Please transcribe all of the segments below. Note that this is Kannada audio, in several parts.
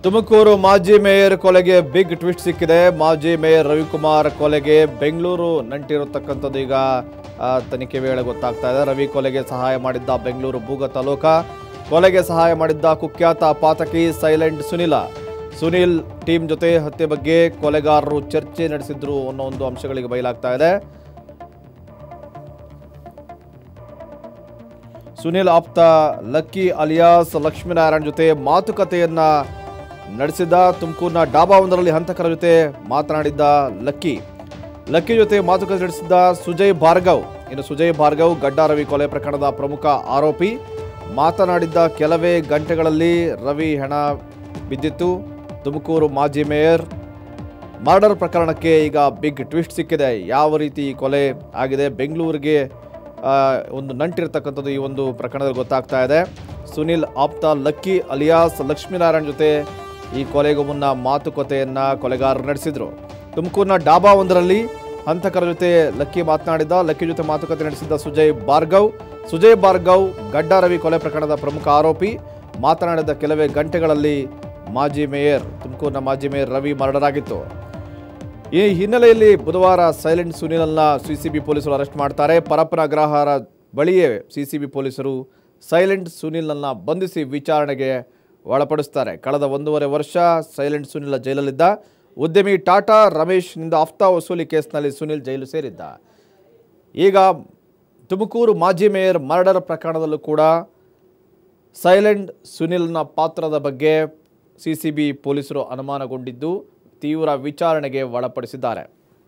ತುಮಕೂರು ಮಾಜಿ ಮೇಯರ್ ಕೊಲೆಗೆ ಬಿಗ್ ಟ್ವಿಸ್ಟ್ ಸಿಕ್ಕಿದೆ ಮಾಜಿ ಮೇಯರ್ ರವಿಕುಮಾರ್ ಕೊಲೆಗೆ ಬೆಂಗಳೂರು ನಂಟಿರತಕ್ಕಂಥದ್ದು ಈಗ ಆ, ತನಿಖೆ ವೇಳೆ ಗೊತ್ತಾಗ್ತಾ ಇದೆ ರವಿ ಕೊಲೆಗೆ ಸಹಾಯ ಮಾಡಿದ್ದ ಬೆಂಗಳೂರು ಬೂಗ ತಾಲೂಕ ಕೊಲೆಗೆ ಸಹಾಯ ಮಾಡಿದ್ದ ಕುಖ್ಯಾತ ಪಾತಕಿ ಸೈಲೆಂಟ್ ಸುನಿಲ ಸುನಿಲ್ ಟೀಮ್ ಜೊತೆ ಹತ್ಯೆ ಬಗ್ಗೆ ಕೊಲೆಗಾರರು ಚರ್ಚೆ ನಡೆಸಿದ್ರು ಅನ್ನೋ ಒಂದು ಅಂಶಗಳಿಗೆ ಬಯಲಾಗ್ತಾ ಇದೆ ಸುನಿಲ್ ಆಪ್ತ ಲಕ್ಕಿ ಅಲಿಯಾಸ್ ಲಕ್ಷ್ಮೀನಾರಾಯಣ್ ಜೊತೆ ಮಾತುಕತೆಯನ್ನ ನಡೆಸಿದ್ದ ತುಮಕೂರಿನ ಡಾಬಾ ಒಂದರಲ್ಲಿ ಹಂತಕರ ಜೊತೆ ಮಾತನಾಡಿದ್ದ ಲಕ್ಕಿ ಲಕ್ಕಿ ಜೊತೆ ಮಾತುಕತೆ ನಡೆಸಿದ್ದ ಸುಜಯ್ ಭಾರ್ಗವ್ ಇನ್ನು ಸುಜಯ್ ಭಾರ್ಗವ್ ಗಡ್ಡ ರವಿ ಕೊಲೆ ಪ್ರಕರಣದ ಪ್ರಮುಖ ಆರೋಪಿ ಮಾತನಾಡಿದ್ದ ಕೆಲವೇ ಗಂಟೆಗಳಲ್ಲಿ ರವಿ ಹೆಣ ಬಿದ್ದಿತ್ತು ತುಮಕೂರು ಮಾಜಿ ಮೇಯರ್ ಮರ್ಡರ್ ಪ್ರಕರಣಕ್ಕೆ ಈಗ ಬಿಗ್ ಟ್ವಿಸ್ಟ್ ಸಿಕ್ಕಿದೆ ಯಾವ ರೀತಿ ಈ ಕೊಲೆ ಆಗಿದೆ ಬೆಂಗಳೂರಿಗೆ ಆ, ಒಂದು ನಂಟಿರ್ತಕ್ಕಂಥದ್ದು ಈ ಒಂದು ಪ್ರಕರಣದಲ್ಲಿ ಗೊತ್ತಾಗ್ತಾ ಇದೆ ಸುನಿಲ್ ಆಪ್ತ ಲಕ್ಕಿ ಅಲಿಯಾಸ್ ಲಕ್ಷ್ಮೀನಾರಾಯಣ್ ಜೊತೆ ಈ ಕೊಲೆಗೂ ಮುನ್ನ ಮಾತುಕತೆಯನ್ನ ಕೊಲೆಗಾರರು ನಡೆಸಿದ್ರು ತುಮಕೂರಿನ ಡಾಬಾ ಒಂದರಲ್ಲಿ ಹಂತಕರ ಜೊತೆ ಲಕ್ಕಿ ಮಾತನಾಡಿದ್ದ ಲಕ್ಕಿ ಜೊತೆ ಮಾತುಕತೆ ನಡೆಸಿದ್ದ ಸುಜಯ್ ಭಾರ್ಗವ್ ಸುಜಯ್ ಭಾರ್ಗವ್ ಗಡ್ಡ ರವಿ ಕೊಲೆ ಪ್ರಕರಣದ ಪ್ರಮುಖ ಆರೋಪಿ ಮಾತನಾಡಿದ ಕೆಲವೇ ಗಂಟೆಗಳಲ್ಲಿ ಮಾಜಿ ಮೇಯರ್ ತುಮಕೂರಿನ ಮಾಜಿ ಮೇಯರ್ ರವಿ ಮರ್ಡರ್ ಆಗಿತ್ತು ಈ ಹಿನ್ನೆಲೆಯಲ್ಲಿ ಬುಧವಾರ ಸೈಲೆಂಟ್ ಸುನಿಲನ್ನ ಸಿಸಿಬಿ ಪೊಲೀಸರು ಅರೆಸ್ಟ್ ಮಾಡ್ತಾರೆ ಪರಪ್ಪನ ಅಗ್ರಹಾರ ಬಳಿಯೇ ಸಿಸಿಬಿ ಪೊಲೀಸರು ಸೈಲೆಂಟ್ ಸುನಿಲ್ನನ್ನ ಬಂಧಿಸಿ ವಿಚಾರಣೆಗೆ ಒಳಪಡಿಸ್ತಾರೆ ಕಳೆದ ಒಂದೂವರೆ ವರ್ಷ ಸೈಲೆಂಟ್ ಸುನಿಲ್ ಜೈಲಲ್ಲಿದ್ದ ಉದ್ಯಮಿ ಟಾಟಾ ರಮೇಶ್ನಿಂದ ಆಫ್ತಾ ವಸೂಲಿ ಕೇಸ್ನಲ್ಲಿ ಸುನಿಲ್ ಜೈಲು ಸೇರಿದ್ದ ಈಗ ತುಮಕೂರು ಮಾಜಿ ಮೇಯರ್ ಮರ್ಡರ್ ಪ್ರಕರಣದಲ್ಲೂ ಕೂಡ ಸೈಲೆಂಟ್ ಸುನಿಲ್ನ ಪಾತ್ರದ ಬಗ್ಗೆ ಸಿಸಿಬಿ ಪೊಲೀಸರು ಅನುಮಾನಗೊಂಡಿದ್ದು ತೀವ್ರ ವಿಚಾರಣೆಗೆ ಒಳಪಡಿಸಿದ್ದಾರೆ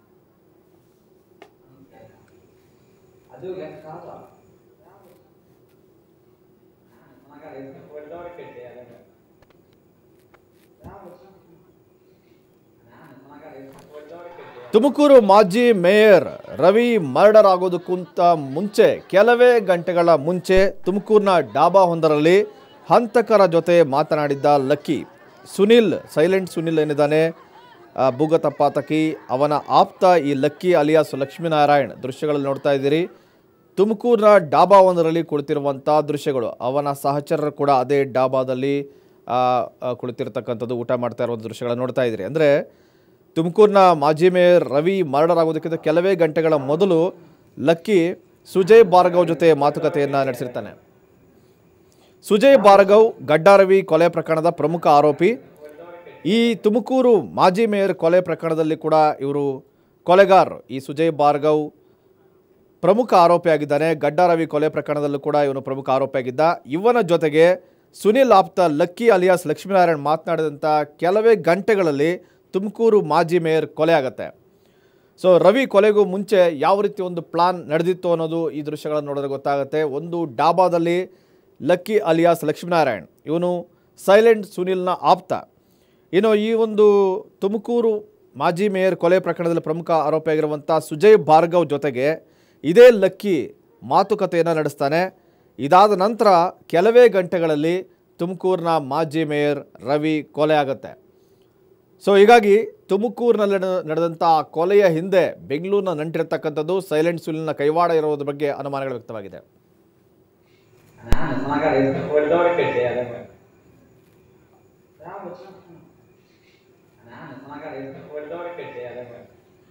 ತುಮಕೂರು ಮಾಜಿ ಮೇಯರ್ ರವಿ ಮರ್ಡರ್ ಆಗೋದಕ್ಕಿಂತ ಮುಂಚೆ ಕೆಲವೇ ಗಂಟೆಗಳ ಮುಂಚೆ ತುಮಕೂರಿನ ಡಾಬಾ ಒಂದರಲ್ಲಿ ಹಂತಕರ ಜೊತೆ ಮಾತನಾಡಿದ್ದ ಲಕ್ಕಿ ಸುನಿಲ್ ಸೈಲೆಂಟ್ ಸುನಿಲ್ ಏನಿದ್ದಾನೆ ಆ, ಭೂಗತ ಪಾತಕಿ ಅವನ ಆಪ್ತ ಈ ಲಕ್ಕಿ ಅಲಿಯಾಸ್ ಲಕ್ಷ್ಮೀನಾರಾಯಣ್ ದೃಶ್ಯಗಳಲ್ಲಿ ನೋಡ್ತಾ ಇದ್ದೀರಿ ತುಮಕೂರಿನ ಡಾಬಾ ಒಂದರಲ್ಲಿ ಕುಳಿತಿರುವಂಥ ದೃಶ್ಯಗಳು ಅವನ ಸಹಚರರು ಕೂಡ ಅದೇ ಡಾಬಾದಲ್ಲಿ ಆ, ಆ, ಕುಳಿತಿರ್ತಕ್ಕಂಥದ್ದು ಊಟ ಮಾಡ್ತಾ ಇರುವಂಥ ದೃಶ್ಯಗಳನ್ನು ನೋಡ್ತಾ ಇದ್ದೀರಿ ಅಂದರೆ ತುಮಕೂರಿನ ಮಾಜಿ ಮೇಯರ್ ರವಿ ಮರ್ಡರ್ ಆಗೋದಕ್ಕಿಂತ ಕೆಲವೇ ಗಂಟೆಗಳ ಮೊದಲು ಲಕ್ಕಿ ಸುಜಯ್ ಭಾರ್ಗವ್ ಜೊತೆ ಮಾತುಕತೆಯನ್ನು ನಡೆಸಿರ್ತಾನೆ ಸುಜಯ್ ಭಾರ್ಗವ್ ಗಡ್ಡ ರವಿ ಕೊಲೆ ಪ್ರಕರಣದ ಪ್ರಮುಖ ಆರೋಪಿ ಈ ತುಮಕೂರು ಮಾಜಿ ಮೇಯರ್ ಕೊಲೆ ಪ್ರಕರಣದಲ್ಲಿ ಕೂಡ ಇವರು ಕೊಲೆಗಾರರು ಈ ಸುಜಯ್ ಭಾರ್ಗವ್ ಪ್ರಮುಖ ಆರೋಪಿಯಾಗಿದ್ದಾನೆ ಗಡ್ಡ ರವಿ ಕೊಲೆ ಪ್ರಕರಣದಲ್ಲೂ ಕೂಡ ಇವನು ಪ್ರಮುಖ ಆರೋಪಿಯಾಗಿದ್ದ ಇವನ ಜೊತೆಗೆ ಸುನಿಲ್ ಆಪ್ತ ಲಕ್ಕಿ ಅಲಿಯಾಸ್ ಲಕ್ಷ್ಮೀನಾರಾಯಣ್ ಮಾತನಾಡಿದಂಥ ಕೆಲವೇ ಗಂಟೆಗಳಲ್ಲಿ ತುಮಕೂರು ಮಾಜಿ ಮೇಯರ್ ಕೊಲೆ ಆಗತ್ತೆ ಸೊ ರವಿ ಕೊಲೆಗೂ ಮುಂಚೆ ಯಾವ ರೀತಿ ಒಂದು ಪ್ಲಾನ್ ನಡೆದಿತ್ತು ಅನ್ನೋದು ಈ ದೃಶ್ಯಗಳನ್ನು ನೋಡಿದ್ರೆ ಗೊತ್ತಾಗುತ್ತೆ ಒಂದು ಡಾಬಾದಲ್ಲಿ ಲಕ್ಕಿ ಅಲಿಯಾಸ್ ಲಕ್ಷ್ಮೀನಾರಾಯಣ್ ಇವನು ಸೈಲೆಂಟ್ ಸುನಿಲ್ನ ಆಪ್ತ ಇನ್ನು ಈ ಒಂದು ತುಮಕೂರು ಮಾಜಿ ಮೇಯರ್ ಕೊಲೆ ಪ್ರಕರಣದಲ್ಲಿ ಪ್ರಮುಖ ಆರೋಪಿಯಾಗಿರುವಂಥ ಸುಜಯ್ ಭಾರ್ಗವ್ ಜೊತೆಗೆ ಇದೇ ಲಕ್ಕಿ ಮಾತುಕತೆಯನ್ನು ನಡೆಸ್ತಾನೆ ಇದಾದ ನಂತರ ಕೆಲವೇ ಗಂಟೆಗಳಲ್ಲಿ ತುಮಕೂರಿನ ಮಾಜಿ ಮೇಯರ್ ರವಿ ಕೊಲೆ ಆಗುತ್ತೆ ಸೊ ಹೀಗಾಗಿ ತುಮಕೂರಿನಲ್ಲಿ ನಡೆ- ನಡೆದಂಥ ಆ ಕೊಲೆಯ ಹಿಂದೆ ಬೆಂಗಳೂರಿನ ನಂಟಿರ್ತಕ್ಕಂಥದ್ದು ಸೈಲೆಂಟ್ ಸುಲಿನ ಕೈವಾಡ ಇರೋದ್ರ ಬಗ್ಗೆ ಅನುಮಾನಗಳು ವ್ಯಕ್ತವಾಗಿದೆ ನಾನು ಮಗ ಒಳ್ಳೆದವ್ರ ಕಟ್ಟೆ ಅದಕ್ಕೆ ನಾನು ಮಗ ಒಳ್ಳೆದವ್ರ ಕಟ್ಟೆ ಅದಕ್ಕೆ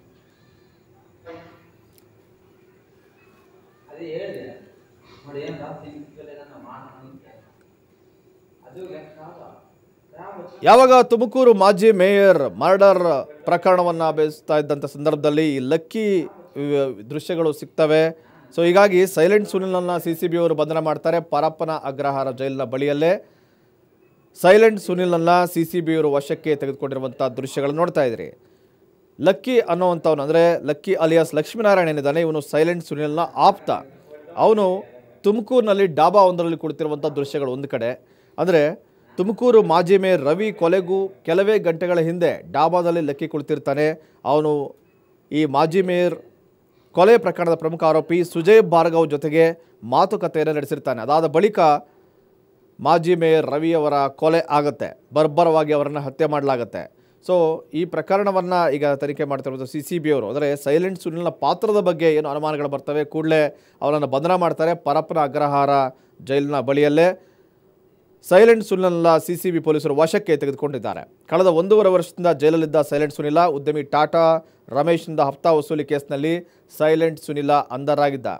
ಅದು ಹೇಳಿದೆ ನೋಡಿ ಏನು ತಿಂಗಳು ನಾನು ಮಾಡೋಣ ಅದು ಲೆಕ್ಕ ರಾಮ ಯಾವಾಗ ತುಮಕೂರು ಮಾಜಿ ಮೇಯರ್ ಮರ್ಡರ್ ಪ್ರಕರಣವನ್ನು ಬೇಯಿಸ್ತಾ ಇದ್ದಂಥ ಸಂದರ್ಭದಲ್ಲಿ ಈ ಲಕ್ಕಿ ವಿ- ದೃಶ್ಯಗಳು ಸಿಗ್ತವೆ ಸೊ ಹೀಗಾಗಿ ಸೈಲೆಂಟ್ ಸುನಿಲ್ನ ಸಿ ಸಿ ಬಿ ಅವರು ಬಂಧನ ಮಾಡ್ತಾರೆ ಪರಪ್ಪನ ಅಗ್ರಹಾರ ಜೈಲಿನ ಬಳಿಯಲ್ಲೇ ಸೈಲೆಂಟ್ ಸುನಿಲ್ನ ಸಿ ಸಿ ಬಿ ಅವರು ವಶಕ್ಕೆ ತೆಗೆದುಕೊಂಡಿರುವಂಥ ದೃಶ್ಯಗಳನ್ನು ನೋಡ್ತಾ ಇದ್ದೀರಿ ಲಕ್ಕಿ ಅನ್ನೋವಂಥವನು ಅಂದರೆ ಲಕ್ಕಿ ಅಲಿಯಾಸ್ ಲಕ್ಷ್ಮೀನಾರಾಯಣ ಏನಿದ್ದಾನೆ ಇವನು ಸೈಲೆಂಟ್ ಸುನಿಲ್ನ ಆಪ್ತ ಅವನು ತುಮಕೂರಿನಲ್ಲಿ ಡಾಬಾ ಒಂದರಲ್ಲಿ ಕುಳಿತಿರುವಂಥ ದೃಶ್ಯಗಳು ಒಂದು ಕಡೆ ಅಂದರೆ ತುಮಕೂರು ಮಾಜಿ ಮೇಯರ್ ರವಿ ಕೊಲೆಗೂ ಕೆಲವೇ ಗಂಟೆಗಳ ಹಿಂದೆ ಡಾಬಾದಲ್ಲಿ ಲಕ್ಕಿ ಕುಳಿತಿರ್ತಾನೆ ಅವನು ಈ ಮಾಜಿ ಮೇಯರ್ ಕೊಲೆ ಪ್ರಕರಣದ ಪ್ರಮುಖ ಆರೋಪಿ ಸುಜಯ್ ಭಾರ್ಗವ್ ಜೊತೆಗೆ ಮಾತುಕತೆಯನ್ನು ನಡೆಸಿರ್ತಾನೆ ಅದಾದ ಬಳಿಕ ಮಾಜಿ ಮೇಯರ್ ರವಿಯವರ ಕೊಲೆ ಆಗುತ್ತೆ ಬರ್ಬರವಾಗಿ ಅವರನ್ನು ಹತ್ಯೆ ಮಾಡಲಾಗುತ್ತೆ ಸೊ ಈ ಪ್ರಕರಣವನ್ನು ಈಗ ತನಿಖೆ ಮಾಡ್ತಿರೋದು ಸಿ ಸಿ ಬಿ ಅವರು ಅಂದರೆ ಸೈಲೆಂಟ್ ಸುನಿಲ್ನ ಪಾತ್ರದ ಬಗ್ಗೆ ಏನು ಅನುಮಾನಗಳು ಬರ್ತವೆ ಕೂಡಲೇ ಅವರನ್ನು ಬಂಧನ ಮಾಡ್ತಾರೆ ಪರಪ್ಪನ ಅಗ್ರಹಾರ ಜೈಲಿನ ಬಳಿಯಲ್ಲೇ ಸೈಲೆಂಟ್ ಸುನಿಲ್ನ ಸಿಸಿಬಿ ಪೊಲೀಸರು ವಶಕ್ಕೆ ತೆಗೆದುಕೊಂಡಿದ್ದಾರೆ ಕಳೆದ ಒಂದೂವರೆ ವರ್ಷದಿಂದ ಜೈಲಲ್ಲಿದ್ದ ಸೈಲೆಂಟ್ ಸುನಿಲ ಉದ್ಯಮಿ ಟಾಟಾ ರಮೇಶ್ನಿಂದ ಹಫ್ತಾ ವಸೂಲಿ ಕೇಸ್ನಲ್ಲಿ ಸೈಲೆಂಟ್ ಸುನಿಲ ಅಂಧರಾಗಿದ್ದ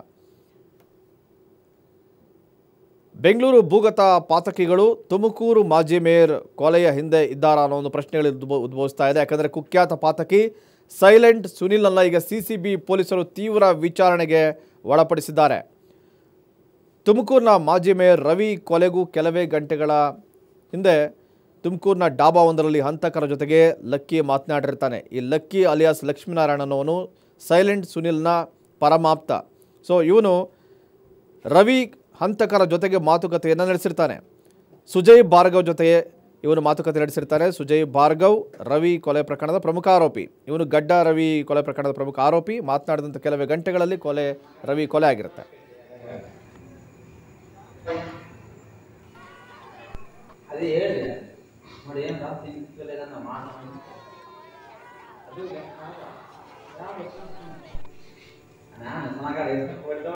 ಬೆಂಗಳೂರು ಭೂಗತ ಪಾತಕಿಗಳು ತುಮಕೂರು ಮಾಜಿ ಮೇಯರ್ ಕೊಲೆಯ ಹಿಂದೆ ಇದ್ದಾರಾ ಅನ್ನೋ ಒಂದು ಪ್ರಶ್ನೆಗಳು ಉದ್ಭವ ಉದ್ಭವಿಸ್ತಾ ಇದೆ ಯಾಕಂದರೆ ಕುಖ್ಯಾತ ಪಾತಕಿ ಸೈಲೆಂಟ್ ಸುನಿಲ್ನನ್ನ ಈಗ ಸಿ ಸಿ ಬಿ ಪೊಲೀಸರು ತೀವ್ರ ವಿಚಾರಣೆಗೆ ಒಳಪಡಿಸಿದ್ದಾರೆ ತುಮಕೂರಿನ ಮಾಜಿ ಮೇಯರ್ ರವಿ ಕೊಲೆಗೂ ಕೆಲವೇ ಗಂಟೆಗಳ ಹಿಂದೆ ತುಮಕೂರಿನ ಡಾಬಾ ಒಂದರಲ್ಲಿ ಹಂತಕರ ಜೊತೆಗೆ ಲಕ್ಕಿ ಮಾತನಾಡಿರ್ತಾನೆ ಈ ಲಕ್ಕಿ ಅಲಿಯಾಸ್ ಲಕ್ಷ್ಮೀನಾರಾಯಣ ಅನ್ನೋನು ಸೈಲೆಂಟ್ ಸುನಿಲ್ನ ಪರಮಾಪ್ತ ಸೊ ಇವನು ರವಿ ಹಂತಕರ ಜೊತೆಗೆ ಮಾತುಕತೆಯನ್ನು ನಡೆಸಿರ್ತಾನೆ ಸುಜಯ್ ಭಾರ್ಗವ್ ಜೊತೆ ಇವನು ಮಾತುಕತೆ ನಡೆಸಿರ್ತಾನೆ ಸುಜಯ್ ಭಾರ್ಗವ್ ರವಿ ಕೊಲೆ ಪ್ರಕರಣದ ಪ್ರಮುಖ ಆರೋಪಿ ಇವನು ಗಡ್ಡ ರವಿ ಕೊಲೆ ಪ್ರಕರಣದ ಪ್ರಮುಖ ಆರೋಪಿ ಮಾತನಾಡಿದಂಥ ಕೆಲವೇ ಗಂಟೆಗಳಲ್ಲಿ ಕೊಲೆ ರವಿ ಕೊಲೆ ಆಗಿರುತ್ತೆ ಅದೇ ಹೇಳಿದೆ ನೋಡಿ ಏನು ಜಾಸ್ತಿ ಸಿಕ್ಕಿಲ್ಲ ಇದನ್ನ ಮಾಡೋಣ ಅದು ಲೆಕ್ಕ ಅಲ್ಲ. ಯಾವ ನಾನು ಸಣ್ಣಗಾಡ